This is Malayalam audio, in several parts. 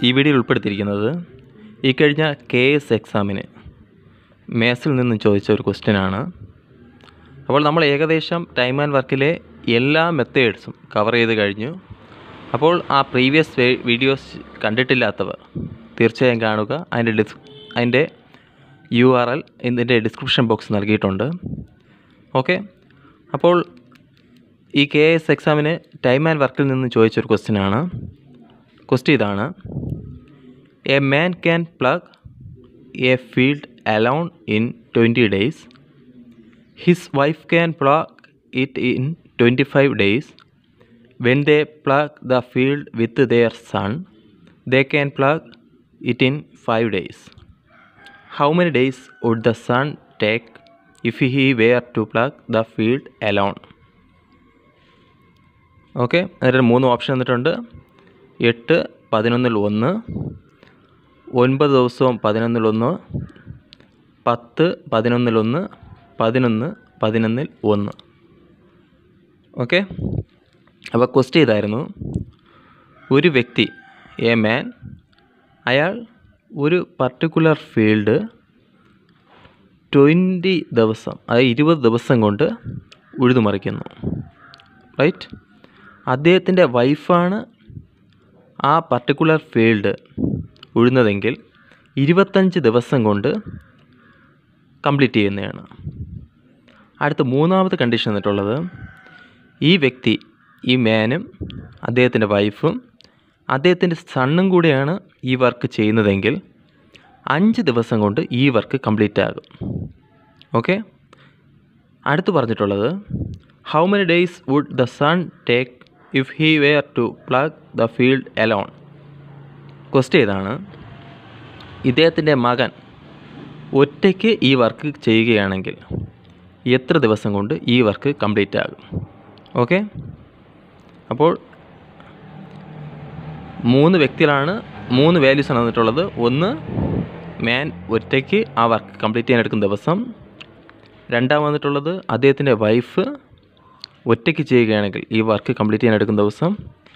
ഈ വീഡിയോയിൽ ഉൾപ്പെടുത്തിയിരിക്കുന്നത് ഈ കഴിഞ്ഞ കെ എസ് എക്സാമിന് മേസിൽ നിന്നും ചോദിച്ച ഒരു ക്വസ്റ്റ്യനാണ് അപ്പോൾ നമ്മൾ ഏകദേശം ടൈം ആൻഡ് വർക്കിലെ എല്ലാ മെത്തേഡ്സും കവർ ചെയ്ത് കഴിഞ്ഞു അപ്പോൾ ആ പ്രീവിയസ് വീഡിയോസ് കണ്ടിട്ടില്ലാത്തവർ തീർച്ചയായും കാണുക അതിൻ്റെ ഡിസ് അതിൻ്റെ യു ആർ എൽ ഇതിൻ്റെ ഡിസ്ക്രിപ്ഷൻ ബോക്സ് നൽകിയിട്ടുണ്ട് ഓക്കെ അപ്പോൾ ഈ കെ എസ് എക്സാമിന് ടൈം ആൻഡ് വർക്കിൽ നിന്ന് ചോദിച്ചൊരു ക്വസ്റ്റ്യനാണ് ക്വസ്റ്റ്യൻ ഇതാണ് a man can plug a field alone in twenty days his wife can plug it in twenty five days when they plug the field with their son they can plug it in five days how many days would the son take if he were to plug the field alone okay അതിൻ്റെ മൂന്ന് ഓപ്ഷൻ തന്നിട്ടുണ്ട് എട്ട് പതിനൊന്നിൽ ഒന്ന് ഒൻപത് ദിവസവും പതിനൊന്നിൽ ഒന്ന് പത്ത് പതിനൊന്നിൽ ഒന്ന് പതിനൊന്ന് പതിനൊന്നിൽ ഒന്ന് ഓക്കെ അപ്പോൾ ക്വസ്റ്റ്യൻ ഇതായിരുന്നു ഒരു വ്യക്തി എ മാൻ അയാൾ ഒരു പർട്ടിക്കുലർ ഫീൽഡ് ട്വൻറ്റി ദിവസം അതായത് ഇരുപത് ദിവസം കൊണ്ട് ഉഴുതുമറിക്കുന്നു റൈറ്റ് അദ്ദേഹത്തിൻ്റെ വൈഫാണ് ആ പർട്ടിക്കുലർ ഫീൽഡ് ഉഴുന്നതെങ്കിൽ ഇരുപത്തഞ്ച് ദിവസം കൊണ്ട് കംപ്ലീറ്റ് ചെയ്യുന്നതാണ് അടുത്ത മൂന്നാമത്തെ കണ്ടീഷൻ എന്നിട്ടുള്ളത് ഈ വ്യക്തി ഈ മാനും അദ്ദേഹത്തിൻ്റെ വൈഫും അദ്ദേഹത്തിൻ്റെ സണ്ണും കൂടെയാണ് ഈ വർക്ക് ചെയ്യുന്നതെങ്കിൽ അഞ്ച് ദിവസം കൊണ്ട് ഈ വർക്ക് കംപ്ലീറ്റ് ആകും ഓക്കെ അടുത്ത് പറഞ്ഞിട്ടുള്ളത് how many days would the son take if he were to plug the field alone question ഇതാണ് ഇദ്ദേഹത്തിൻ്റെ മകൻ ഒറ്റയ്ക്ക് ഈ വർക്ക് ചെയ്യുകയാണെങ്കിൽ എത്ര ദിവസം കൊണ്ട് ഈ വർക്ക് കംപ്ലീറ്റ് ആകും ഓക്കെ അപ്പോൾ മൂന്ന് വ്യക്തികളാണ് മൂന്ന് വാല്യൂസ് ആണ് തന്നിട്ടുള്ളത് ഒന്ന് മാൻ ഒറ്റയ്ക്ക് ആ വർക്ക് കംപ്ലീറ്റ് ചെയ്യാൻ എടുക്കുന്ന ദിവസം രണ്ടാം വന്നിട്ടുള്ളത് അദ്ദേഹത്തിൻ്റെ വൈഫ് ഒറ്റയ്ക്ക് ചെയ്യുകയാണെങ്കിൽ ഈ വർക്ക് കംപ്ലീറ്റ് ചെയ്യാൻ എടുക്കുന്ന ദിവസം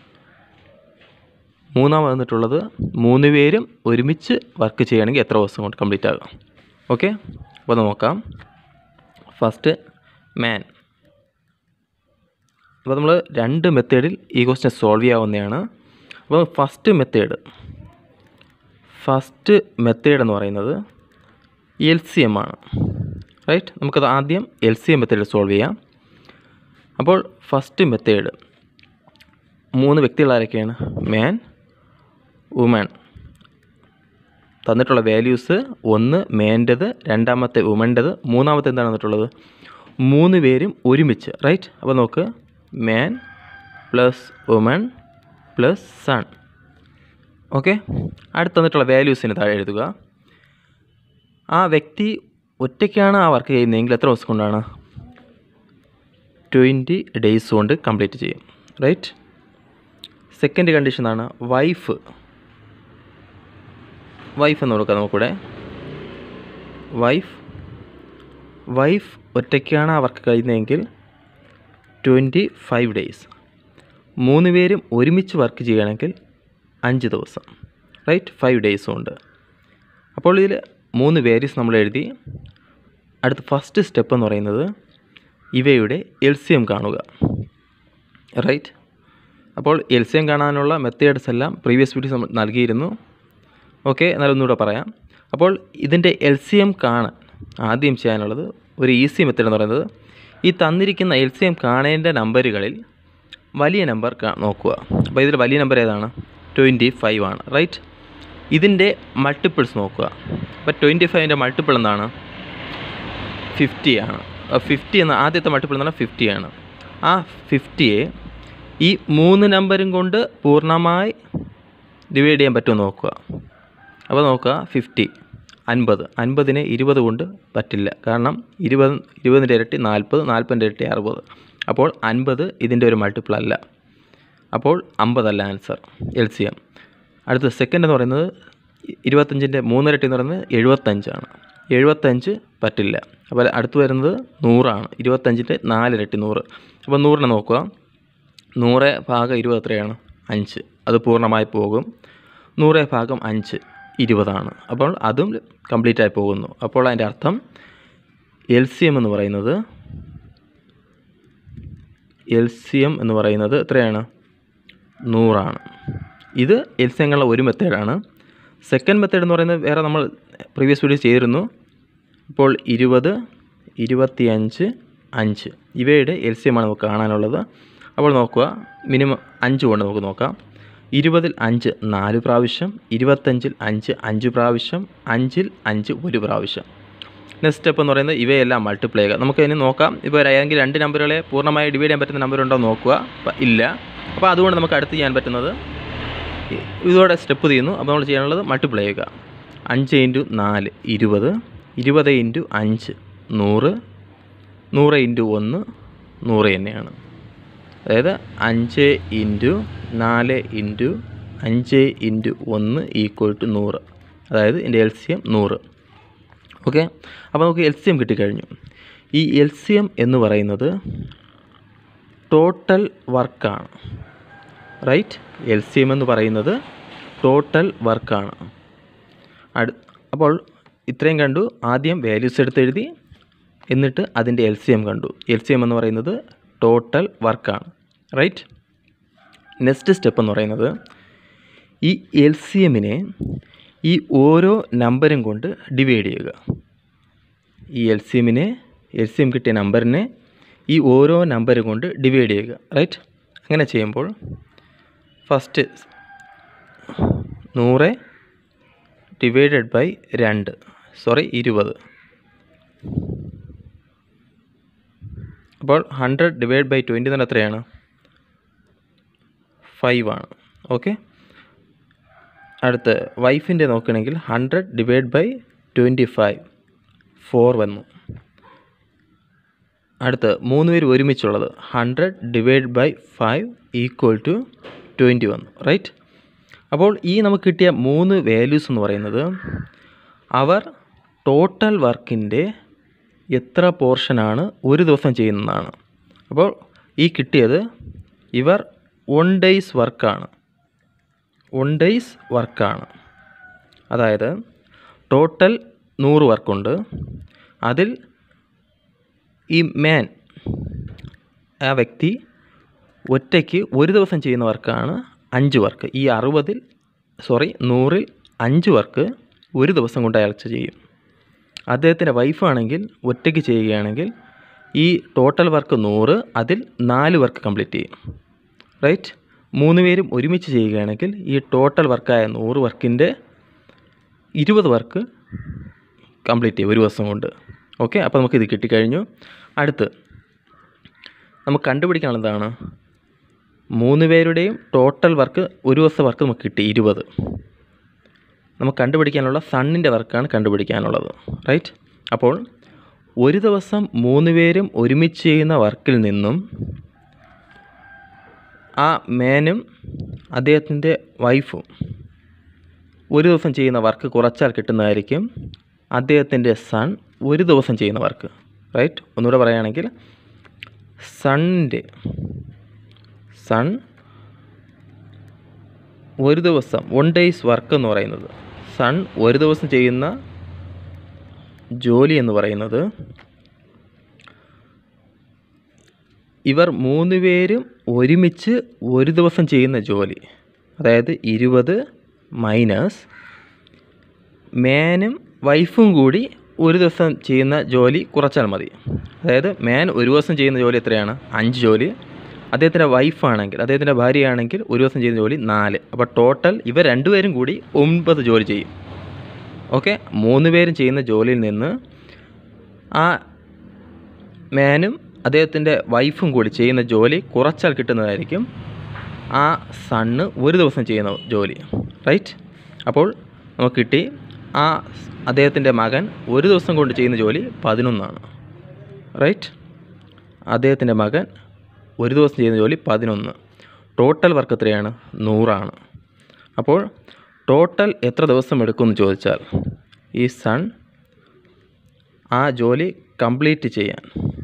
മൂന്നാം വന്നിട്ടുള്ളത് മൂന്ന് പേരും ഒരുമിച്ച് വർക്ക് ചെയ്യുകയാണെങ്കിൽ എത്ര ദിവസം കൊണ്ട് കംപ്ലീറ്റ് ആകും ഓക്കെ അപ്പോൾ നോക്കാം ഫസ്റ്റ് മാൻ അപ്പോൾ നമ്മൾ രണ്ട് മെത്തേഡിൽ ഈ ക്വസ്റ്റ്യൻ സോൾവ് ചെയ്യാവുന്നതാണ് അപ്പോൾ ഫസ്റ്റ് മെത്തേഡ് ഫസ്റ്റ് മെത്തേഡ് എന്ന് പറയുന്നത് എൽ സി എം ആണ് റൈറ്റ് നമുക്കത് ആദ്യം L C M method solve ചെയ്യാം അപ്പോൾ ഫസ്റ്റ് മെത്തേഡ് മൂന്ന് വ്യക്തികൾ ആരൊക്കെയാണ് മാൻ വുമൺ തന്നിട്ടുള്ള വാല്യൂസ് ഒന്ന് മേൻ്റെത് രണ്ടാമത്തെ വുമൻ്റെത് മൂന്നാമത്തെ എന്താണ് തന്നിട്ടുള്ളത് മൂന്ന് പേരും ഒരുമിച്ച് റൈറ്റ് അപ്പോൾ നോക്ക് man plus woman plus son okay അടുത്ത് തന്നിട്ടുള്ള വാല്യൂസിന് താഴെ എഴുതുക ആ വ്യക്തി ഒറ്റയ്ക്കാണ് ആ വർക്ക് ചെയ്യുന്നതെങ്കിൽ എത്ര ദിവസം കൊണ്ടാണ് ട്വൻറ്റി ഡേയ്സ് കൊണ്ട് കംപ്ലീറ്റ് ചെയ്യും റൈറ്റ് സെക്കൻഡ് കണ്ടീഷനാണ് വൈഫ് വൈഫ് എന്ന് കൊടുക്കാം നമുക്കിവിടെ വൈഫ് വൈഫ് ഒറ്റയ്ക്കാണ് ആ വർക്ക് കഴിയുന്നതെങ്കിൽ ട്വൻറ്റി ഫൈവ് ഡേയ്സ് മൂന്ന് പേരും ഒരുമിച്ച് വർക്ക് ചെയ്യുകയാണെങ്കിൽ അഞ്ച് ദിവസം റൈറ്റ് ഫൈവ് ഡേയ്സും ഉണ്ട് അപ്പോൾ ഇതിൽ മൂന്ന് വേരിയസ് നമ്മൾ എഴുതി അടുത്ത ഫസ്റ്റ് സ്റ്റെപ്പ് എന്ന് പറയുന്നത് ഇവയുടെ എൽ സി എം കാണുക റൈറ്റ് അപ്പോൾ എൽ സി എം കാണാനുള്ള മെത്തേഡ്സ് എല്ലാം പ്രീവിയസ് വീഡിയോസ് നമ്മൾ നൽകിയിരുന്നു ഓക്കെ എന്നാലും ഒന്നുകൂടെ പറയാം അപ്പോൾ ഇതിൻ്റെ എൽ സി എം കാണാൻ ആദ്യം ചെയ്യാനുള്ളത് ഒരു ഈസി മെത്തേഡ് എന്ന് പറയുന്നത് ഈ തന്നിരിക്കുന്ന എൽ സി എം കാണേണ്ട നമ്പറുകളിൽ വലിയ നമ്പർ നോക്കുക അപ്പോൾ ഇതിൽ വലിയ നമ്പർ ഏതാണ് ട്വൻറ്റി ഫൈവ് ആണ് റൈറ്റ് ഇതിൻ്റെ മൾട്ടിപ്പിൾസ് നോക്കുക അപ്പോൾ ട്വൻറ്റി ഫൈവിൻ്റെ മൾട്ടിപ്പിൾ എന്താണ് ഫിഫ്റ്റി ആണ് ഫിഫ്റ്റി എന്ന ആദ്യത്തെ മൾട്ടിപ്പിൾ എന്ന് പറഞ്ഞാൽ ഫിഫ്റ്റി ആണ് ആ ഫിഫ്റ്റിയെ ഈ മൂന്ന് നമ്പരും കൊണ്ട് പൂർണ്ണമായി ഡിവൈഡ് ചെയ്യാൻ പറ്റുമോ നോക്കുക അപ്പോൾ നോക്കുക ഫിഫ്റ്റി അൻപത് അൻപതിനെ ഇരുപത് കൊണ്ട് പറ്റില്ല കാരണം ഇരുപത് ഇരുപതിൻ്റെ ഇരട്ടി നാൽപ്പത് നാൽപ്പതിൻ്റെ ഇരട്ടി അറുപത് അപ്പോൾ അൻപത് ഇതിൻ്റെ ഒരു മൾട്ടിപ്പിൾ അല്ല അപ്പോൾ അമ്പതല്ല ആൻസർ എൽ സി എം അടുത്ത സെക്കൻഡ് എന്ന് പറയുന്നത് ഇരുപത്തഞ്ചിൻ്റെ മൂന്നിരട്ടി എന്ന് പറയുന്നത് എഴുപത്തഞ്ചാണ് എഴുപത്തഞ്ച് പറ്റില്ല അപ്പോൾ അടുത്ത് വരുന്നത് നൂറാണ് ഇരുപത്തഞ്ചിൻ്റെ നാലിരട്ടി നൂറ് അപ്പോൾ നൂറിനെ നോക്കുക നൂറ് ഭാഗം ഇരുപത് എത്രയാണ് അഞ്ച് അത് പൂർണ്ണമായി പോകും നൂറ് ഭാഗം അഞ്ച് ഇരുപതാണ് അപ്പോൾ അതും കംപ്ലീറ്റ് ആയി പോകുന്നു അപ്പോൾ അതിൻ്റെ അർത്ഥം എൽ സി എം എന്ന് പറയുന്നത് എൽ സി എം എന്ന് പറയുന്നത് എത്രയാണ് നൂറാണ് ഇത് എൽ സി എങ്ങളുടെ ഒരു മെത്തേഡാണ് സെക്കൻഡ് മെത്തേഡ് എന്ന് പറയുന്നത് വേറെ നമ്മൾ പ്രീവിയസ് വീഡിയോ ചെയ്തിരുന്നു ഇപ്പോൾ ഇരുപത് ഇരുപത്തിയഞ്ച് അഞ്ച് ഇവയുടെ എൽ സി എമ്മാണ് നമുക്ക് കാണാനുള്ളത് അപ്പോൾ നോക്കുക മിനിമം അഞ്ച് കൊണ്ട് നമുക്ക് നോക്കാം ഇരുപതിൽ അഞ്ച് നാല് പ്രാവശ്യം ഇരുപത്തഞ്ചിൽ അഞ്ച് അഞ്ച് പ്രാവശ്യം അഞ്ചിൽ അഞ്ച് ഒരു പ്രാവശ്യം നെക്സ്റ്റ് സ്റ്റെപ്പ് എന്ന് പറയുന്നത് ഇവയെല്ലാം മൾട്ടിപ്ലൈ ചെയ്യുക നമുക്ക് ഇനി നോക്കാം ഇപ്പോൾ ഏതെങ്കിലും രണ്ട് നമ്പറുകളെ പൂർണ്ണമായി ഡിവൈഡ് ചെയ്യാൻ പറ്റുന്ന നമ്പർ ഉണ്ടോ എന്ന് നോക്കുക അപ്പോൾ ഇല്ല അപ്പോൾ അതുകൊണ്ട് നമുക്ക് അടുത്ത് ചെയ്യാൻ പറ്റുന്നത് ഇ- ഇതോടെ സ്റ്റെപ്പ് ചെയ്യുന്നു അപ്പോൾ നമ്മൾ ചെയ്യാനുള്ളത് മൾട്ടിപ്ലൈ ചെയ്യുക അഞ്ച് ഇൻറ്റു നാല് ഇരുപത് ഇരുപത് ഇൻറ്റു അഞ്ച് നൂറ് നൂറ് ഇൻറ്റു ഒന്ന് നൂറ് തന്നെയാണ് അതായത് അഞ്ച് ഇൻറ്റു നാല് ഇൻറ്റു അഞ്ച് ഇൻറ്റു ഒന്ന് ഈക്വൽ ടു നൂറ് അതായത് എൻ്റെ എൽ സി എം നൂറ് ഓക്കെ അപ്പോൾ നമുക്ക് എൽ സി എം കിട്ടിക്കഴിഞ്ഞു ഈ എൽ സി എം എന്ന് പറയുന്നത് ടോട്ടൽ വർക്കാണ് റൈറ്റ് എൽ സി എം എന്ന് പറയുന്നത് ടോട്ടൽ വർക്കാണ് അടു അപ്പോൾ ഇത്രയും കണ്ടു ആദ്യം വാല്യൂസ് എടുത്ത് എഴുതി എന്നിട്ട് അതിൻ്റെ എൽ സി എം കണ്ടു എൽ സി എം എന്ന് പറയുന്നത് ടോട്ടൽ വർക്കാണ് റൈറ്റ് നെക്സ്റ്റ് സ്റ്റെപ്പ് എന്ന് പറയുന്നത് ഈ എൽ സി എമ്മിനെ ഈ ഓരോ നമ്പരും കൊണ്ട് ഡിവൈഡ് ചെയ്യുക ഈ എൽ സി എമ്മിനെ എൽ സി എം കിട്ടിയ നമ്പറിനെ ഈ ഓരോ നമ്പർ കൊണ്ട് ഡിവൈഡ് ചെയ്യുക റൈറ്റ് അങ്ങനെ ചെയ്യുമ്പോൾ ഫസ്റ്റ് നൂറ് ഡിവൈഡഡ് ബൈ രണ്ട് സോറി ഇരുപത് അപ്പോൾ ഹൺഡ്രഡ് ഡിവൈഡ് ബൈ ട്വൻറ്റി തന്നെ എത്രയാണ് ഫൈവ് ആണ് ഓക്കെ അടുത്ത് വൈഫിൻ്റെ നോക്കുകയാണെങ്കിൽ hundred divide by twenty five four വന്നു അടുത്ത് മൂന്ന് പേര് ഒരുമിച്ചുള്ളത് hundred divide by five equal to twenty വന്നു റൈറ്റ് അപ്പോൾ ഈ നമുക്ക് കിട്ടിയ മൂന്ന് വാല്യൂസ് എന്ന് പറയുന്നത് അവർ ടോട്ടൽ വർക്കിൻ്റെ എത്ര പോർഷനാണ് ഒരു ദിവസം ചെയ്യുന്നതാണ് അപ്പോൾ ഈ കിട്ടിയത് ഇവർ വൺ ഡേയ്സ് വർക്കാണ് വൺ ഡേയ്സ് വർക്കാണ് അതായത് ടോട്ടൽ നൂറ് വർക്കുണ്ട് അതിൽ ഈ മാൻ ആ വ്യക്തി ഒറ്റയ്ക്ക് ഒരു ദിവസം ചെയ്യുന്ന വർക്കാണ് അഞ്ച് വർക്ക് ഈ അറുപതിൽ സോറി നൂറിൽ അഞ്ച് വർക്ക് ഒരു ദിവസം കൊണ്ട് അയാൾ ചെയ്യും അദ്ദേഹത്തിൻ്റെ വൈഫാണെങ്കിൽ ഒറ്റയ്ക്ക് ചെയ്യുകയാണെങ്കിൽ ഈ ടോട്ടൽ വർക്ക് നൂറ് അതിൽ നാല് വർക്ക് കംപ്ലീറ്റ് ചെയ്യും റൈറ്റ് മൂന്ന് പേരും ഒരുമിച്ച് ചെയ്യുകയാണെങ്കിൽ ഈ ടോട്ടൽ വർക്കായ നൂറ് വർക്കിൻ്റെ ഇരുപത് വർക്ക് കംപ്ലീറ്റ് ചെയ്യും ഒരു ദിവസം കൊണ്ട് ഓക്കെ അപ്പോൾ നമുക്കിത് കിട്ടിക്കഴിഞ്ഞു അടുത്ത് നമുക്ക് കണ്ടുപിടിക്കാനുള്ളതാണ് മൂന്ന് പേരുടെയും ടോട്ടൽ വർക്ക് ഒരു ദിവസത്തെ വർക്ക് നമുക്ക് കിട്ടി ഇരുപത് നമുക്ക് കണ്ടുപിടിക്കാനുള്ള സണ്ണിൻ്റെ വർക്കാണ് കണ്ടുപിടിക്കാനുള്ളത് റൈറ്റ് അപ്പോൾ ഒരു ദിവസം മൂന്ന് പേരും ഒരുമിച്ച് ചെയ്യുന്ന വർക്കിൽ നിന്നും ആ മേനും അദ്ദേഹത്തിൻ്റെ വൈഫും ഒരു ദിവസം ചെയ്യുന്ന വർക്ക് കുറച്ചാൽ കിട്ടുന്നതായിരിക്കും അദ്ദേഹത്തിൻ്റെ സൺ ഒരു ദിവസം ചെയ്യുന്ന വർക്ക് റൈറ്റ് ഒന്നുകൂടെ പറയുകയാണെങ്കിൽ സണ്ണിൻ്റെ സൺ ഒരു ദിവസം വൺ ഡേയ്സ് വർക്ക് എന്ന് പറയുന്നത് സൺ ഒരു ദിവസം ചെയ്യുന്ന ജോലി എന്ന് പറയുന്നത് ഇവർ മൂന്ന് പേരും ഒരുമിച്ച് ഒരു ദിവസം ചെയ്യുന്ന ജോലി അതായത് ഇരുപത് മൈനസ് മാനും വൈഫും കൂടി ഒരു ദിവസം ചെയ്യുന്ന ജോലി കുറച്ചാൽ മതി അതായത് മാൻ ഒരു ദിവസം ചെയ്യുന്ന ജോലി എത്രയാണ് അഞ്ച് ജോലി അദ്ദേഹത്തിൻ്റെ വൈഫാണെങ്കിൽ അദ്ദേഹത്തിൻ്റെ ഭാര്യയാണെങ്കിൽ ഒരു ദിവസം ചെയ്യുന്ന ജോലി നാല് അപ്പോൾ ടോട്ടൽ ഇവർ രണ്ടുപേരും കൂടി ഒൻപത് ജോലി ചെയ്യും ഓക്കെ മൂന്ന് പേരും ചെയ്യുന്ന ജോലിയിൽ നിന്ന് ആ മാനും അദ്ദേഹത്തിൻ്റെ വൈഫും കൂടി ചെയ്യുന്ന ജോലി കുറച്ചാൽ കിട്ടുന്നതായിരിക്കും ആ സണ്ണ് ഒരു ദിവസം ചെയ്യുന്ന ജോലി റൈറ്റ് അപ്പോൾ നമുക്ക് കിട്ടി ആ അദ്ദേഹത്തിൻ്റെ മകൻ ഒരു ദിവസം കൊണ്ട് ചെയ്യുന്ന ജോലി പതിനൊന്നാണ് റൈറ്റ് അദ്ദേഹത്തിൻ്റെ മകൻ ഒരു ദിവസം ചെയ്യുന്ന ജോലി പതിനൊന്ന് ടോട്ടൽ വർക്ക് എത്രയാണ് നൂറാണ് അപ്പോൾ ടോട്ടൽ എത്ര ദിവസം എടുക്കുമെന്ന് ചോദിച്ചാൽ ഈ സൺ ആ ജോലി കംപ്ലീറ്റ് ചെയ്യാൻ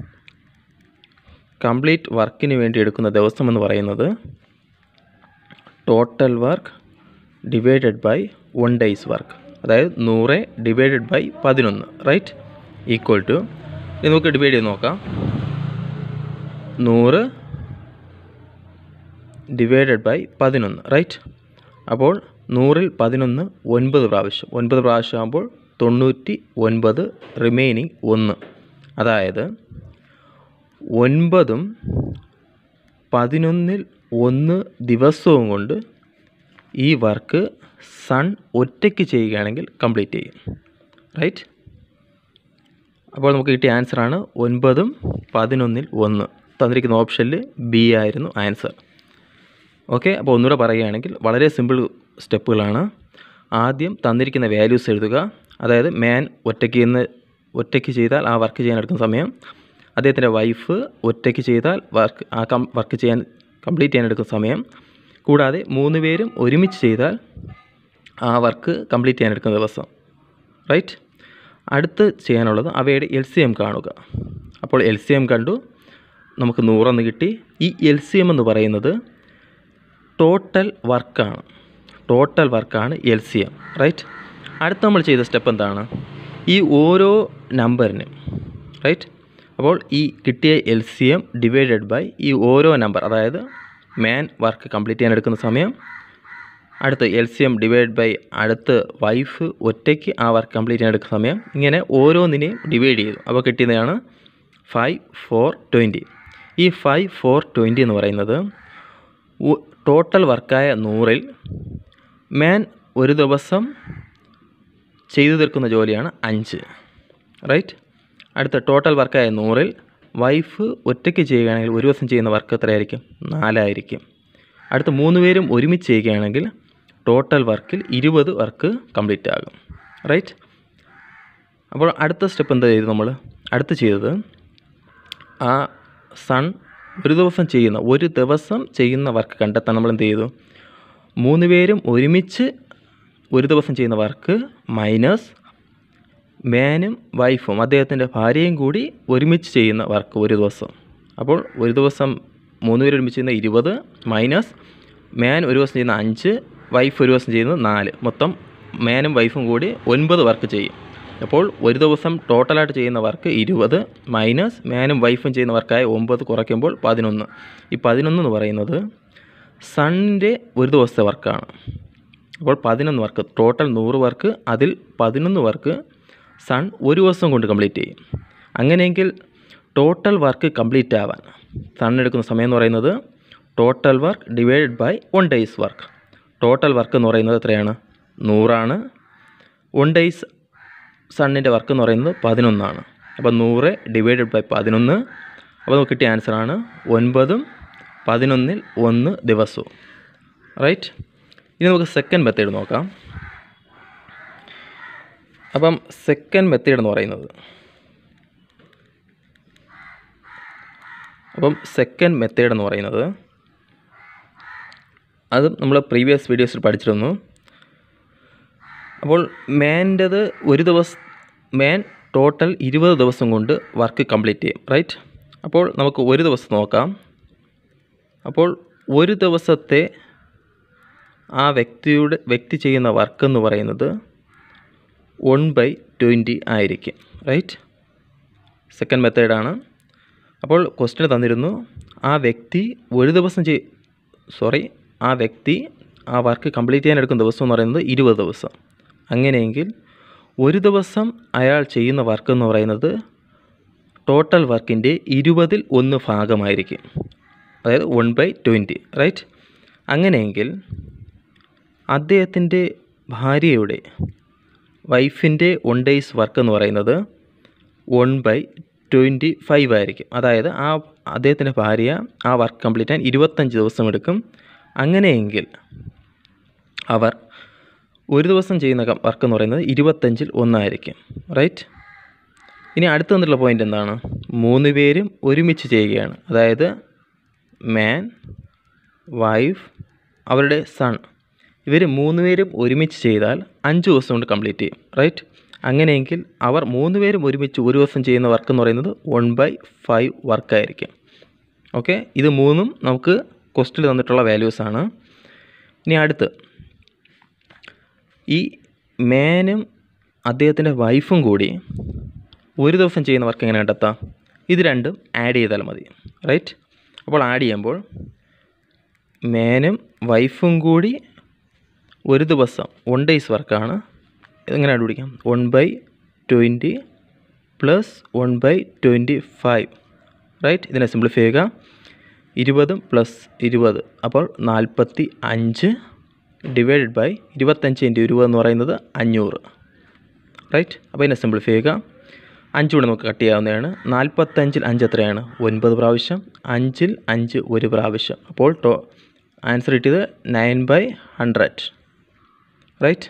കംപ്ലീറ്റ് വർക്കിന് വേണ്ടി എടുക്കുന്ന ദിവസം എന്ന് പറയുന്നത് total work divided by one days work അതായത് നൂറ് ഡിവൈഡഡ് ബൈ പതിനൊന്ന് റൈറ്റ് ഈക്വൽ ടു ഇത് നമുക്ക് ഡിവൈഡ് ചെയ്ത് നോക്കാം നൂറ് ഡിവൈഡഡ് ബൈ പതിനൊന്ന് റൈറ്റ് അപ്പോൾ നൂറിൽ പതിനൊന്ന് ഒൻപത് പ്രാവശ്യം ഒൻപത് പ്രാവശ്യം ആകുമ്പോൾ തൊണ്ണൂറ്റി ഒൻപത് റിമൈനിങ് ഒന്ന് അതായത് ഒൻപതും പതിനൊന്നിൽ ഒന്ന് ദിവസവും കൊണ്ട് ഈ വർക്ക് സൺ ഒറ്റയ്ക്ക് ചെയ്യുകയാണെങ്കിൽ കംപ്ലീറ്റ് ചെയ്യും റൈറ്റ് അപ്പോൾ നമുക്ക് കിട്ടിയ ആൻസറാണ് ഒൻപതും പതിനൊന്നിൽ ഒന്ന് തന്നിരിക്കുന്ന ഓപ്ഷനിൽ ബി ആയിരുന്നു ആൻസർ ഓക്കെ അപ്പോൾ ഒന്നുകൂടെ പറയുകയാണെങ്കിൽ വളരെ സിമ്പിൾ സ്റ്റെപ്പുകളാണ് ആദ്യം തന്നിരിക്കുന്ന വാല്യൂസ് എഴുതുക അതായത് മാൻ ഒറ്റയ്ക്ക് നിന്ന് ഒറ്റയ്ക്ക് ചെയ്താൽ ആ വർക്ക് ചെയ്യാൻ എടുക്കുന്ന സമയം അദ്ദേഹത്തിൻ്റെ വൈഫ് ഒറ്റയ്ക്ക് ചെയ്താൽ വർക്ക് ആ കം വർക്ക് ചെയ്യാൻ കംപ്ലീറ്റ് ചെയ്യാൻ എടുക്കുന്ന സമയം കൂടാതെ മൂന്ന് പേരും ഒരുമിച്ച് ചെയ്താൽ ആ വർക്ക് കംപ്ലീറ്റ് ചെയ്യാൻ എടുക്കുന്ന ദിവസം റൈറ്റ് അടുത്ത് ചെയ്യാനുള്ളത് അവയുടെ എൽ സി എം കാണുക അപ്പോൾ എൽ സി എം കണ്ടു നമുക്ക് നൂറെന്ന് കിട്ടി ഈ എൽ സി എം എന്ന് പറയുന്നത് ടോട്ടൽ വർക്കാണ് ടോട്ടൽ വർക്കാണ് എൽ സി എം റൈറ്റ് അടുത്ത് നമ്മൾ ചെയ്ത സ്റ്റെപ്പ് എന്താണ് ഈ ഓരോ നമ്പറിനും റൈറ്റ് അപ്പോൾ ഈ കിട്ടിയ L C M divided by ഈ ഓരോ നമ്പർ അതായത് മാൻ വർക്ക് കംപ്ലീറ്റ് ചെയ്യാൻ എടുക്കുന്ന സമയം അടുത്ത് L C M divide by അടുത്ത് വൈഫ് ഒറ്റയ്ക്ക് ആ വർക്ക് കംപ്ലീറ്റ് ചെയ്യാൻ എടുക്കുന്ന സമയം ഇങ്ങനെ ഓരോന്നിനെയും ഡിവൈഡ് ചെയ്തു അപ്പോൾ കിട്ടിയതാണ് ഫൈവ് ഫോർ ട്വൻറ്റി ഈ ഫൈവ് ഫോർ ട്വൻറ്റി എന്ന് പറയുന്നത് ടോട്ടൽ വർക്കായ നൂറിൽ മാൻ ഒരു ദിവസം ചെയ്തു തീർക്കുന്ന ജോലിയാണ് അഞ്ച് റൈറ്റ് അടുത്ത ടോട്ടൽ വർക്കായ നൂറിൽ വൈഫ് ഒറ്റയ്ക്ക് ചെയ്യുകയാണെങ്കിൽ ഒരു ദിവസം ചെയ്യുന്ന വർക്ക് എത്രയായിരിക്കും നാലായിരിക്കും അടുത്ത മൂന്ന് പേരും ഒരുമിച്ച് ചെയ്യുകയാണെങ്കിൽ ടോട്ടൽ വർക്കിൽ ഇരുപത് വർക്ക് കംപ്ലീറ്റ് ആകും റൈറ്റ് അപ്പോൾ അടുത്ത സ്റ്റെപ്പ് എന്താ ചെയ്തു നമ്മൾ അടുത്ത് ചെയ്തത് ആ സൺ ഒരു ദിവസം ചെയ്യുന്ന ഒരു ദിവസം ചെയ്യുന്ന വർക്ക് കണ്ടെത്താൻ നമ്മൾ എന്ത് ചെയ്തു മൂന്ന് പേരും ഒരുമിച്ച് ഒരു ദിവസം ചെയ്യുന്ന വർക്ക് മൈനസ് മാനും വൈഫും അദ്ദേഹത്തിൻ്റെ ഭാര്യയും കൂടി ഒരുമിച്ച് ചെയ്യുന്ന വർക്ക് ഒരു ദിവസം അപ്പോൾ ഒരു ദിവസം മൂന്ന് പേര് ഒരുമിച്ച് ചെയ്യുന്ന ഇരുപത് മൈനസ് മാൻ ഒരു ദിവസം ചെയ്യുന്ന അഞ്ച് വൈഫ് ഒരു ദിവസം ചെയ്യുന്നത് നാല് മൊത്തം മാനും വൈഫും കൂടി ഒൻപത് വർക്ക് ചെയ്യും അപ്പോൾ ഒരു ദിവസം ടോട്ടലായിട്ട് ചെയ്യുന്ന വർക്ക് ഇരുപത് മൈനസ് മാനും വൈഫും ചെയ്യുന്ന വർക്കായ ഒമ്പത് കുറയ്ക്കുമ്പോൾ പതിനൊന്ന് ഈ പതിനൊന്ന് എന്ന് പറയുന്നത് സണ്ണിൻ്റെ ഒരു ദിവസത്തെ വർക്കാണ് അപ്പോൾ പതിനൊന്ന് വർക്ക് ടോട്ടൽ നൂറ് വർക്ക് അതിൽ പതിനൊന്ന് വർക്ക് സൺ ഒരു ദിവസം കൊണ്ട് കംപ്ലീറ്റ് ചെയ്യും അങ്ങനെയെങ്കിൽ ടോട്ടൽ വർക്ക് കംപ്ലീറ്റ് ആവാൻ സൺ എടുക്കുന്ന സമയം എന്ന് പറയുന്നത് total work divided by one days work total work എന്ന് പറയുന്നത് എത്രയാണ് നൂറാണ് വൺ ഡേയ്സ് സണ്ണിൻ്റെ വർക്ക് എന്ന് പറയുന്നത് പതിനൊന്നാണ് അപ്പോൾ നൂറ് ഡിവൈഡഡ് ബൈ പതിനൊന്ന് അപ്പോൾ നമുക്ക് കിട്ടിയ ആൻസറാണ് ഒൻപതും പതിനൊന്നിൽ ഒന്ന് ദിവസവും റൈറ്റ് ഇനി നമുക്ക് സെക്കൻഡ് മെത്തേഡ് നോക്കാം അപ്പം സെക്കൻഡ് മെത്തേഡ് എന്ന് പറയുന്നത് അപ്പം സെക്കൻഡ് മെത്തേഡ് എന്ന് പറയുന്നത് അത് നമ്മൾ പ്രീവിയസ് വീഡിയോസിൽ പഠിച്ചിരുന്നു അപ്പോൾ മാൻ്റെത് ഒരു ദിവസം മാൻ ടോട്ടൽ ഇരുപത് ദിവസം കൊണ്ട് വർക്ക് കംപ്ലീറ്റ് ചെയ്യും റൈറ്റ് അപ്പോൾ നമുക്ക് ഒരു ദിവസം നോക്കാം അപ്പോൾ ഒരു ദിവസത്തെ ആ വ്യക്തിയുടെ വ്യക്തി ചെയ്യുന്ന വർക്ക് എന്ന് പറയുന്നത് വൺ ബൈ ട്വൻറ്റി ആയിരിക്കും റൈറ്റ് സെക്കൻഡ് മെത്തേഡാണ് അപ്പോൾ ക്വസ്റ്റ്യൻ തന്നിരുന്നു ആ വ്യക്തി ഒരു ദിവസം ചെയ് സോറി ആ വ്യക്തി ആ വർക്ക് കംപ്ലീറ്റ് ചെയ്യാൻ എടുക്കുന്ന ദിവസം എന്ന് പറയുന്നത് ഇരുപത് ദിവസം അങ്ങനെയെങ്കിൽ ഒരു ദിവസം അയാൾ ചെയ്യുന്ന വർക്ക് എന്ന് പറയുന്നത് ടോട്ടൽ വർക്കിൻ്റെ ഇരുപതിൽ ഒന്ന് ഭാഗമായിരിക്കും അതായത് വൺ ബൈ ട്വൻറ്റി റൈറ്റ് അങ്ങനെയെങ്കിൽ അദ്ദേഹത്തിൻ്റെ ഭാര്യയുടെ വൈഫിൻ്റെ വൺ ഡേയ്സ് വർക്ക് എന്ന് പറയുന്നത് വൺ ബൈ ട്വൻറ്റി ഫൈവ് ആയിരിക്കും അതായത് ആ അദ്ദേഹത്തിൻ്റെ ഭാര്യ ആ വർക്ക് കംപ്ലീറ്റ് ചെയ്യാൻ ഇരുപത്തഞ്ച് ദിവസം എടുക്കും അങ്ങനെയെങ്കിൽ അവർ ഒരു ദിവസം ചെയ്യുന്ന വർക്ക് എന്ന് പറയുന്നത് ഇരുപത്തഞ്ചിൽ ഒന്നായിരിക്കും റൈറ്റ് ഇനി അടുത്ത് വന്നിട്ടുള്ള പോയിൻ്റ് എന്താണ് മൂന്ന് പേരും ഒരുമിച്ച് ചെയ്യുകയാണ് അതായത് മാൻ വൈഫ് അവരുടെ സൺ ഇവർ മൂന്ന് പേരും ഒരുമിച്ച് ചെയ്താൽ അഞ്ച് ദിവസം കൊണ്ട് കംപ്ലീറ്റ് ചെയ്യും റൈറ്റ് അങ്ങനെയെങ്കിൽ അവർ മൂന്ന് പേരും ഒരുമിച്ച് ഒരു ദിവസം ചെയ്യുന്ന വർക്ക് എന്ന് പറയുന്നത് വൺ ബൈ ഫൈവ് വർക്കായിരിക്കും ഓക്കെ ഇത് മൂന്നും നമുക്ക് ക്വസ്റ്റിൽ തന്നിട്ടുള്ള വാല്യൂസാണ് ഇനി അടുത്ത് ഈ മേനും അദ്ദേഹത്തിൻ്റെ വൈഫും കൂടി ഒരു ദിവസം ചെയ്യുന്ന വർക്ക് എങ്ങനെ കണ്ടെത്താം ഇത് രണ്ടും ആഡ് ചെയ്താൽ മതി റൈറ്റ് അപ്പോൾ ആഡ് ചെയ്യുമ്പോൾ മേനും വൈഫും കൂടി ഒരു ദിവസം വൺ ഡേയ്സ് വർക്കാണ് എങ്ങനെ കണ്ടുപിടിക്കാം one by twenty plus one by twenty five right ഇതിനെ സിംപ്ലിഫൈ ചെയ്യുക ഇരുപതും പ്ലസ് ഇരുപത് അപ്പോൾ നാൽപ്പത്തി അഞ്ച് ഡിവൈഡഡ് ബൈ ഇരുപത്തഞ്ച് ഇൻറ്റു ഇരുപത് എന്ന് പറയുന്നത് അഞ്ഞൂറ് റൈറ്റ് അപ്പോൾ ഇതിനെ സിംപ്ലിഫൈ ചെയ്യുക അഞ്ച് കൂടെ നമുക്ക് കട്ട് ചെയ്യാവുന്നതാണ് നാൽപ്പത്തഞ്ചിൽ അഞ്ച് എത്രയാണ് ഒൻപത് പ്രാവശ്യം അഞ്ചിൽ അഞ്ച് ഒരു പ്രാവശ്യം അപ്പോൾ ടോ ആൻസർ കിട്ടിയത് നയൻ ബൈ ഹൺഡ്രഡ് റൈറ്റ്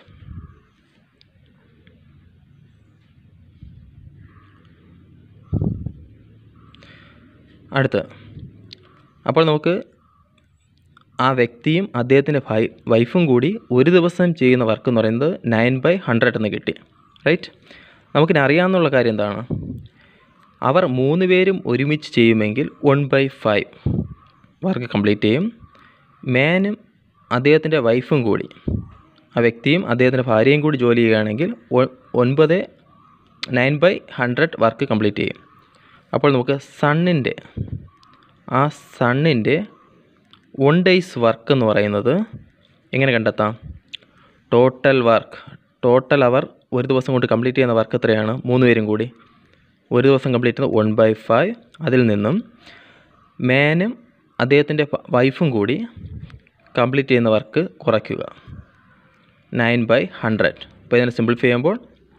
അടുത്ത അപ്പോൾ നമുക്ക് ആ വ്യക്തിയും അദ്ദേഹത്തിൻ്റെ ഭൈ വൈഫും കൂടി ഒരു ദിവസം ചെയ്യുന്ന വർക്ക് എന്ന് പറയുന്നത് നയൻ ബൈ ഹൺഡ്രഡ് എന്ന് കിട്ടി റൈറ്റ് നമുക്കിനി അറിയാവുന്നുള്ള കാര്യം എന്താണ് അവർ മൂന്ന് പേരും ഒരുമിച്ച് ചെയ്യുമെങ്കിൽ one by five work complete ചെയ്യും മാനും അദ്ദേഹത്തിൻ്റെ വൈഫും കൂടി ആ വ്യക്തിയും അദ്ദേഹത്തിൻ്റെ ഭാര്യയും കൂടി ജോലി ചെയ്യുകയാണെങ്കിൽ ഒ- ഒൻപത് nine by hundred work complete ചെയ്യും അപ്പോൾ നമുക്ക് സണ്ണിൻ്റെ ആ സണ്ണിൻ്റെ വൺ ഡേയ്സ് വർക്ക് എന്ന് പറയുന്നത് എങ്ങനെ കണ്ടെത്താം ടോട്ടൽ വർക്ക് ടോട്ടൽ അവർ ഒരു ദിവസം കൊണ്ട് കംപ്ലീറ്റ് ചെയ്യുന്ന വർക്ക് എത്രയാണ് മൂന്ന് പേരും കൂടി ഒരു ദിവസം കംപ്ലീറ്റ് ചെയ്യുന്നത് വൺ ബൈ ഫൈവ് അതിൽ നിന്നും മാനും അദ്ദേഹത്തിൻ്റെ വൈഫും കൂടി കംപ്ലീറ്റ് ചെയ്യുന്ന വർക്ക് കുറയ്ക്കുക നയൻ ബൈ ഹൺഡ്രഡ് അപ്പോൾ ഇതിനെ സിംപ്ലിഫൈ ചെയ്യുമ്പോൾ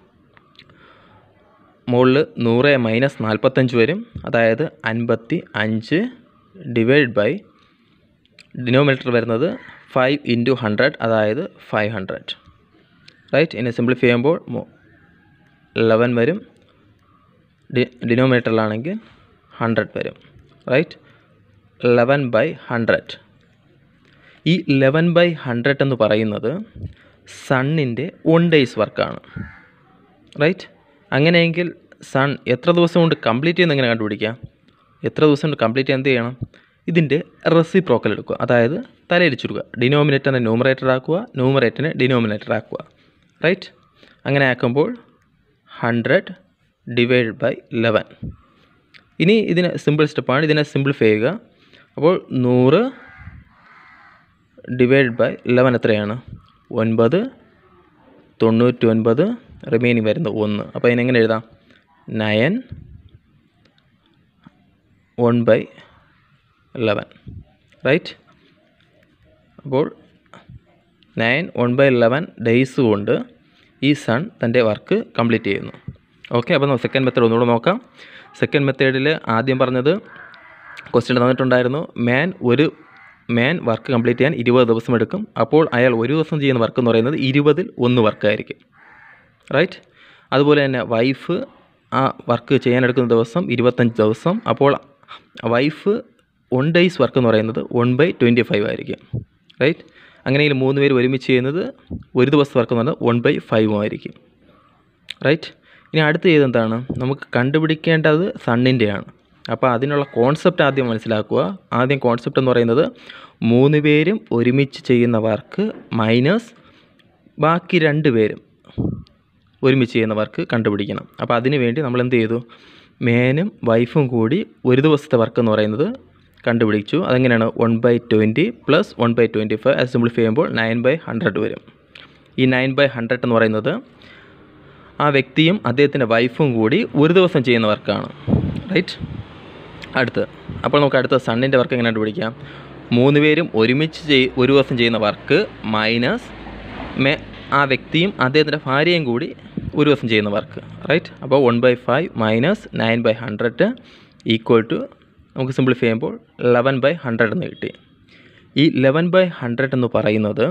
മുകളിൽ നൂറ് മൈനസ് നാൽപ്പത്തഞ്ച് വരും അതായത് അൻപത്തി അഞ്ച് ഡിവൈഡ് ബൈ ഡിനോമിനേറ്റർ വരുന്നത് ഫൈവ് ഇൻറ്റു ഹൺഡ്രഡ് അതായത് ഫൈവ് ഹൺഡ്രഡ് റൈറ്റ് ഇനി സിംപ്ലിഫൈ ചെയ്യുമ്പോൾ ലെവൻ വരും ഡി ഡിനോമിനേറ്ററിലാണെങ്കിൽ ഹൺഡ്രഡ് വരും റൈറ്റ് ലെവൻ ബൈ ഹൺഡ്രഡ് ഈ ലെവൻ ബൈ ഹൺഡ്രഡ് എന്ന് പറയുന്നത് സണ്ണിൻ്റെ വൺ ഡേയ്സ് വർക്കാണ് റൈറ്റ് അങ്ങനെയെങ്കിൽ സൺ എത്ര ദിവസം കൊണ്ട് കംപ്ലീറ്റ് ചെയ്യുന്ന എങ്ങനെ കണ്ടുപിടിക്കാം എത്ര ദിവസം കൊണ്ട് കംപ്ലീറ്റ് ചെയ്യാൻ എന്ത് ചെയ്യണം ഇതിൻ്റെ റെസിപ്രോക്കൽ എടുക്കുക അതായത് തലയിടിച്ചുടുക്കുക ഡിനോമിനേറ്ററിനെ ന്യൂമറേറ്റർ ആക്കുക ന്യൂമറേറ്ററിനെ ഡിനോമിനേറ്റർ ആക്കുക റൈറ്റ് അങ്ങനെ ആക്കുമ്പോൾ ഹൺഡ്രഡ് ഡിവൈഡ് ബൈ ലെവൻ ഇനി ഇതിന് സിമ്പിൾ സ്റ്റെപ്പാണ് ഇതിനെ സിംപ്ലിഫൈ ചെയ്യുക അപ്പോൾ നൂറ് ഡിവൈഡ് ബൈ ലെവൻ എത്രയാണ് ഒൻപത് തൊണ്ണൂറ്റി ഒൻപത് റിമൈനിങ് വരുന്നത് ഒന്ന് അപ്പോൾ അതിനെങ്ങനെ എഴുതാം nine one by eleven right അപ്പോൾ nine one by eleven days കൊണ്ട് ഈ സൺ തൻ്റെ വർക്ക് കംപ്ലീറ്റ് ചെയ്യുന്നു ഓക്കെ അപ്പോൾ നമുക്ക് സെക്കൻഡ് മെത്തേഡ് ഒന്നുകൂടെ നോക്കാം സെക്കൻഡ് മെത്തേഡിൽ ആദ്യം പറഞ്ഞത് ക്വസ്റ്റ്യൻ തന്നിട്ടുണ്ടായിരുന്നു മാൻ ഒരു മാൻ വർക്ക് കംപ്ലീറ്റ് ചെയ്യാൻ ഇരുപത് ദിവസം എടുക്കും അപ്പോൾ അയാൾ ഒരു ദിവസം ചെയ്യുന്ന വർക്ക് എന്ന് പറയുന്നത് ഇരുപതിൽ ഒന്ന് വർക്കായിരിക്കും റൈറ്റ് അതുപോലെ തന്നെ വൈഫ് ആ വർക്ക് ചെയ്യാനെടുക്കുന്ന ദിവസം ഇരുപത്തഞ്ച് ദിവസം അപ്പോൾ വൈഫ് വൺ ഡേയ്സ് വർക്ക് എന്ന് പറയുന്നത് വൺ ബൈ ട്വൻറ്റി ഫൈവ് ആയിരിക്കും റൈറ്റ് അങ്ങനെയെങ്കിൽ മൂന്ന് പേര് ഒരുമിച്ച് ചെയ്യുന്നത് ഒരു ദിവസത്തെ വർക്ക് എന്ന് പറയുന്നത് വൺ ബൈ ഫൈവും ആയിരിക്കും റൈറ്റ് ഇനി അടുത്ത് ചെയ്ത് എന്താണ് നമുക്ക് കണ്ടുപിടിക്കേണ്ടത് സണ്ണിൻ്റെയാണ് അപ്പോൾ അതിനുള്ള കോൺസെപ്റ്റ് ആദ്യം മനസ്സിലാക്കുക ആദ്യം കോൺസെപ്റ്റ് എന്ന് പറയുന്നത് മൂന്ന് പേരും ഒരുമിച്ച് ചെയ്യുന്ന വർക്ക് മൈനസ് ബാക്കി രണ്ട് പേരും ഒരുമിച്ച് ചെയ്യുന്ന വർക്ക് കണ്ടുപിടിക്കണം അപ്പോൾ അതിന് വേണ്ടി നമ്മൾ എന്ത് ചെയ്തു മേനും വൈഫും കൂടി ഒരു ദിവസത്തെ വർക്ക് എന്ന് പറയുന്നത് കണ്ടുപിടിച്ചു അതെങ്ങനെയാണ് one by twenty plus one by twenty five അത് സിംപ്ലിഫൈ ചെയ്യുമ്പോൾ നയൻ ബൈ ഹൺഡ്രഡ് വരും ഈ നയൻ ബൈ ഹൺഡ്രഡ് എന്ന് പറയുന്നത് ആ വ്യക്തിയും അദ്ദേഹത്തിൻ്റെ വൈഫും കൂടി ഒരു ദിവസം ചെയ്യുന്ന വർക്കാണ് റൈറ്റ് അടുത്ത് അപ്പോൾ നമുക്ക് അടുത്ത സണ്ണിൻ്റെ വർക്ക് എങ്ങനെ കണ്ടുപിടിക്കാം മൂന്ന് പേരും ഒരുമിച്ച് ചെയ് ഒരു ദിവസം ചെയ്യുന്ന വർക്ക് മൈനസ് മേ ആ വ്യക്തിയും അദ്ദേഹത്തിൻ്റെ ഭാര്യയും കൂടി ഒരു ദിവസം ചെയ്യുന്ന വർക്ക് റൈറ്റ് അപ്പോൾ one by five minus nine by hundred equal to നമുക്ക് സിംപ്ലിഫൈ ചെയ്യുമ്പോൾ ലെവൻ ബൈ ഹൺഡ്രഡ് എന്ന് കിട്ടി ഈ ലെവൻ ബൈ ഹൺഡ്രഡ് എന്ന് പറയുന്നത്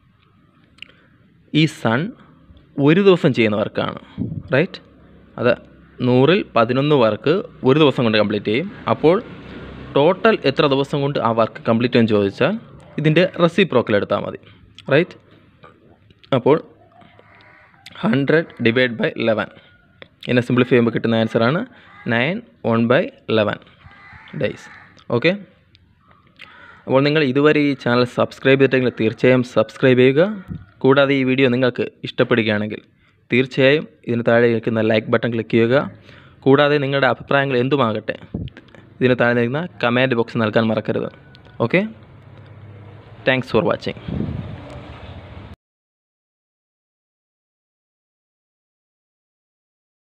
ഈ സൺ ഒരു ദിവസം ചെയ്യുന്ന വർക്കാണ് റൈറ്റ് അത് നൂറിൽ പതിനൊന്ന് വർക്ക് ഒരു ദിവസം കൊണ്ട് കംപ്ലീറ്റ് ചെയ്യും അപ്പോൾ ടോട്ടൽ എത്ര ദിവസം കൊണ്ട് ആ വർക്ക് കംപ്ലീറ്റ് എന്ന് ചോദിച്ചാൽ ഇതിൻ്റെ റെസിപ്രോക്കൽ എടുത്താൽ മതി റൈറ്റ് അപ്പോൾ ഹൺഡ്രഡ് ഡിവൈഡ് ബൈ ലെവൻ എന്നെ സിംപ്ലിഫൈ ചെയ്യുമ്പോൾ കിട്ടുന്ന ആൻസറാണ് nine one by eleven days okay അപ്പോൾ നിങ്ങൾ ഇതുവരെ ഈ ചാനൽ സബ്സ്ക്രൈബ് ചെയ്തിട്ടെങ്കിൽ തീർച്ചയായും സബ്സ്ക്രൈബ് ചെയ്യുക കൂടാതെ ഈ വീഡിയോ നിങ്ങൾക്ക് ഇഷ്ടപ്പെടുകയാണെങ്കിൽ തീർച്ചയായും ഇതിന് താഴെ നിൽക്കുന്ന ലൈക്ക് ബട്ടൺ ക്ലിക്ക് ചെയ്യുക കൂടാതെ നിങ്ങളുടെ അഭിപ്രായങ്ങൾ എന്തുമാകട്ടെ ഇതിന് താഴെ നിൽക്കുന്ന കമൻറ്റ് ബോക്സ് നൽകാൻ മറക്കരുത് ഓക്കെ താങ്ക്സ് ഫോർ വാച്ചിങ്